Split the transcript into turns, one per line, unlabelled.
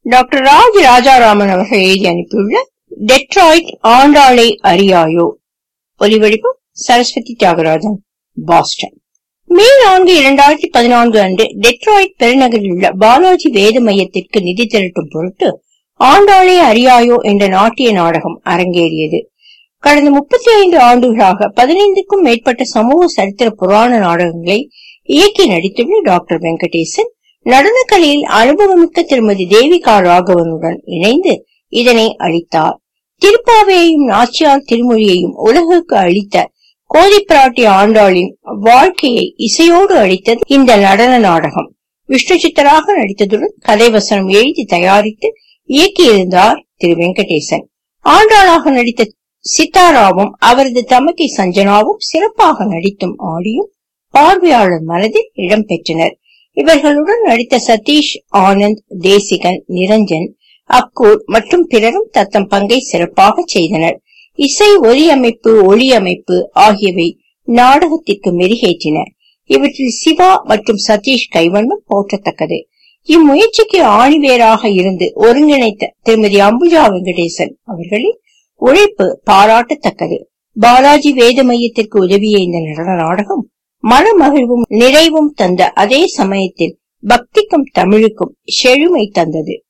doctor Raj Rajaraman அவர்கள் எழுதி அனுப்பியுள்ள டெட்ராய்ட் ஆண்டாளை அறியாயோ ஒலிவடிப்பு சரஸ்வதி தியாகராஜன் பாஸ்டன் மே நான்கு இரண்டாயிரத்தி பதினான்கு அன்று டெட்ராய்ட் பெருநகரில் உள்ள பாலாஜி வேத மையத்திற்கு நிதி திரட்டும் பொருட்டு ஆண்டாளை அறியாயோ என்ற நாட்டிய நாடகம் அரங்கேறியது கடந்த முப்பத்தி ஐந்து ஆண்டுகளாக பதினைந்துக்கும் மேற்பட்ட சமூக சரித்திர புராண நாடகங்களை இயக்கி நடித்துள்ள டாக்டர் வெங்கடேசன் நடனக்கலையில் அனுபவமிக்க திருமதி தேவிகா ராகவனுடன் இணைந்து இதனை அளித்தார் திருப்பாவையையும் நாச்சியார் திருமொழியையும் உலகுக்கு அளித்த கோதிப்பிராட்டி ஆண்டாளின் வாழ்க்கையை இசையோடு அளித்தது இந்த நடன நாடகம் விஷ்ணு சித்தராக நடித்ததுடன் கதைவசனம் எழுதி தயாரித்து இயக்கியிருந்தார் திரு வெங்கடேசன் ஆண்டாளாக நடித்த சித்தாராவும் அவரது தமக்கை சஞ்சனாவும் சிறப்பாக நடித்தும் ஆடியும் பார்வையாளர் மனதில் இடம்பெற்றனர் இவர்களுடன் நடித்த சதீஷ் ஆனந்த் தேசிகன் நிரஞ்சன் அக்கூர் மற்றும் பிறரும் தத்தம் பங்கை சிறப்பாக செய்தனர் இசை ஒலி அமைப்பு ஒளி அமைப்பு ஆகியவை நாடகத்திற்கு மெருகேற்றின இவற்றில் சிவா மற்றும் சதீஷ் கைவண்ணம் போற்றத்தக்கது இம்முயற்சிக்கு ஆணிவேராக இருந்து ஒருங்கிணைத்த திருமதி அம்புஜா வெங்கடேசன் அவர்களின் உழைப்பு பாராட்டத்தக்கது பாலாஜி வேத மையத்திற்கு உதவிய இந்த நடன நாடகம் மனமகிழ்வும் நிறைவும் தந்த அதே சமயத்தில் பக்திக்கும் தமிழுக்கும் செழுமை தந்தது